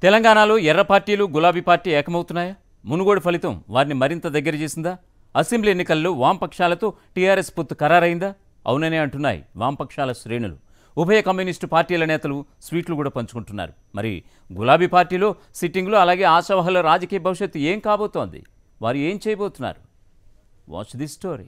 తెలంగాణలో ఎర్ర పార్టీలు గులాబీ పార్టీ ఏకమవుతున్నాయా మునుగోడు ఫలితం వారిని మరింత దగ్గర చేసిందా అసెంబ్లీ ఎన్నికల్లో వామపక్షాలతో టీఆర్ఎస్ పొత్తు ఖరారైందా అవుననే అంటున్నాయి వామపక్షాల శ్రేణులు ఉభయ కమ్యూనిస్టు పార్టీల నేతలు స్వీట్లు కూడా పంచుకుంటున్నారు మరి గులాబీ పార్టీలో సిట్టింగ్లో అలాగే ఆశావహుల రాజకీయ భవిష్యత్తు ఏం కాబోతోంది వారు ఏం చేయబోతున్నారు వాచ్ ది స్టోరీ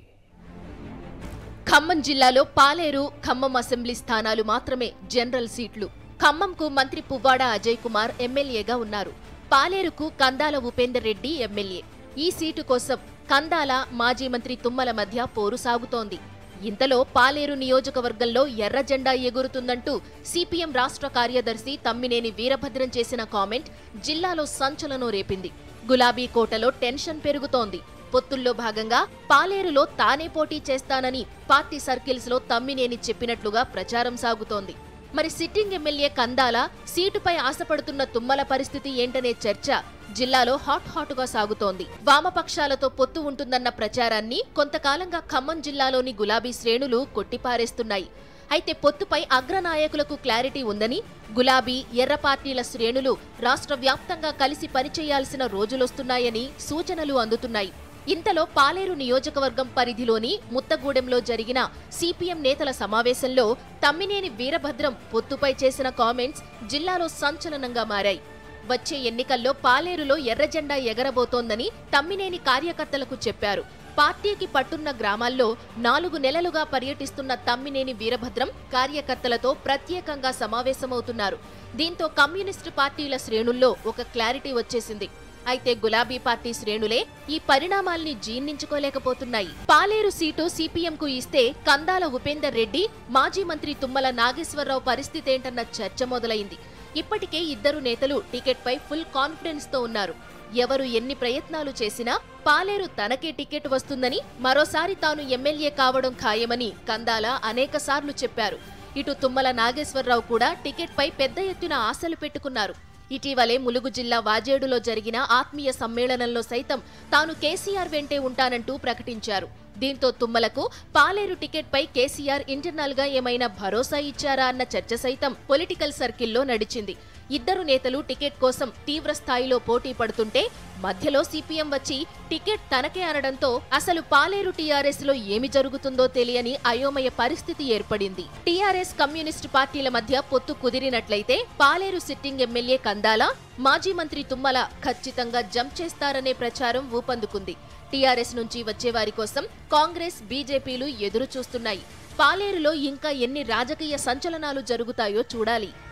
ఖమ్మం జిల్లాలో పాలేరు ఖమ్మం అసెంబ్లీ స్థానాలు మాత్రమే జనరల్ సీట్లు ఖమ్మంకు మంత్రి పువ్వాడ అజయ్ కుమార్ ఎమ్మెల్యేగా ఉన్నారు పాలేరుకు కందాల ఉపేందర్ రెడ్డి ఎమ్మెల్యే ఈ సీటు కోసం కందాల మాజీ మంత్రి తుమ్మల మధ్య పోరు సాగుతోంది ఇంతలో పాలేరు నియోజకవర్గంలో ఎర్ర జెండా ఎగురుతుందంటూ సిపిఎం రాష్ట్ర కార్యదర్శి తమ్మినేని వీరభద్రం చేసిన కామెంట్ జిల్లాలో సంచలనం రేపింది గులాబీ కోటలో టెన్షన్ పెరుగుతోంది పొత్తుల్లో భాగంగా పాలేరులో తానే పోటీ చేస్తానని పార్టీ సర్కిల్స్ లో తమ్మినేని చెప్పినట్లుగా ప్రచారం సాగుతోంది మరి సిట్టింగ్ ఎమ్మెల్యే కందాల సీటుపై ఆశపడుతున్న తుమ్మల పరిస్థితి ఏంటనే చర్చ జిల్లాలో హాట్ హాటుగా సాగుతోంది వామపక్షాలతో పొత్తు ఉంటుందన్న ప్రచారాన్ని కొంతకాలంగా ఖమ్మం జిల్లాలోని గులాబీ శ్రేణులు కొట్టిపారేస్తున్నాయి అయితే పొత్తుపై అగ్రనాయకులకు క్లారిటీ ఉందని గులాబీ ఎర్ర పార్టీల శ్రేణులు రాష్ట్ర వ్యాప్తంగా కలిసి పనిచేయాల్సిన రోజులొస్తున్నాయని సూచనలు అందుతున్నాయి ఇంతలో పాలేరు నియోజకవర్గం పరిధిలోని ముత్తగూడెంలో జరిగిన సిపిఎం నేతల సమావేశంలో తమ్మినేని వీరభద్రం పొత్తుపై చేసిన కామెంట్స్ జిల్లాలో సంచలనంగా మారాయి వచ్చే ఎన్నికల్లో పాలేరులో ఎర్రజెండా ఎగరబోతోందని తమ్మినేని కార్యకర్తలకు చెప్పారు పార్టీకి పట్టున్న గ్రామాల్లో నాలుగు నెలలుగా పర్యటిస్తున్న తమ్మినేని వీరభద్రం కార్యకర్తలతో ప్రత్యేకంగా సమావేశమవుతున్నారు దీంతో కమ్యూనిస్టు పార్టీల శ్రేణుల్లో ఒక క్లారిటీ వచ్చేసింది అయితే గులాబీ పార్టీ శ్రేణులే ఈ పరిణామాల్ని జీర్ణించుకోలేకపోతున్నాయి పాలేరు సీటు సిపిఎం కు ఇస్తే కందాల ఉపేందర్ రెడ్డి మాజీ మంత్రి తుమ్మల నాగేశ్వరరావు పరిస్థితేంటన్న చర్చ మొదలైంది ఇప్పటికే ఇద్దరు నేతలు టికెట్ పై ఫుల్ కాన్ఫిడెన్స్ తో ఉన్నారు ఎవరు ఎన్ని ప్రయత్నాలు చేసినా పాలేరు తనకే టికెట్ వస్తుందని మరోసారి తాను ఎమ్మెల్యే కావడం ఖాయమని కందాల అనేకసార్లు చెప్పారు ఇటు తుమ్మల నాగేశ్వరరావు కూడా టికెట్ పై పెద్ద ఎత్తున ఆశలు పెట్టుకున్నారు ఇటీవలే ములుగు జిల్లా వాజేడులో జరిగిన ఆత్మీయ సమ్మేళనంలో సైతం తాను కేసీఆర్ వెంటే ఉంటానంటూ ప్రకటించారు దీంతో తుమ్మలకు పాలేరు టికెట్ పై కేసీఆర్ ఇంటర్నల్ గా ఏమైనా భరోసా ఇచ్చారా అన్న చర్చ సైతం పొలిటికల్ సర్కిల్లో నడిచింది ఇద్దరు నేతలు టికెట్ కోసం తీవ్ర స్థాయిలో పోటీ పడుతుంటే మధ్యలో సిపిఎం వచ్చి టికెట్ తనకే అనడంతో అసలు పాలేరు టీఆర్ఎస్ లో ఏమి జరుగుతుందో తెలియని అయోమయ పరిస్థితి ఏర్పడింది టీఆర్ఎస్ కమ్యూనిస్టు పార్టీల మధ్య పొత్తు కుదిరినట్లయితే పాలేరు సిట్టింగ్ ఎమ్మెల్యే కందాల మాజీ మంత్రి తుమ్మల ఖచ్చితంగా జంప్ చేస్తారనే ప్రచారం ఊపందుకుంది టీఆర్ఎస్ నుంచి వచ్చేవారి కోసం కాంగ్రెస్ బీజేపీలు ఎదురు చూస్తున్నాయి పాలేరులో ఇంకా ఎన్ని రాజకీయ సంచలనాలు జరుగుతాయో చూడాలి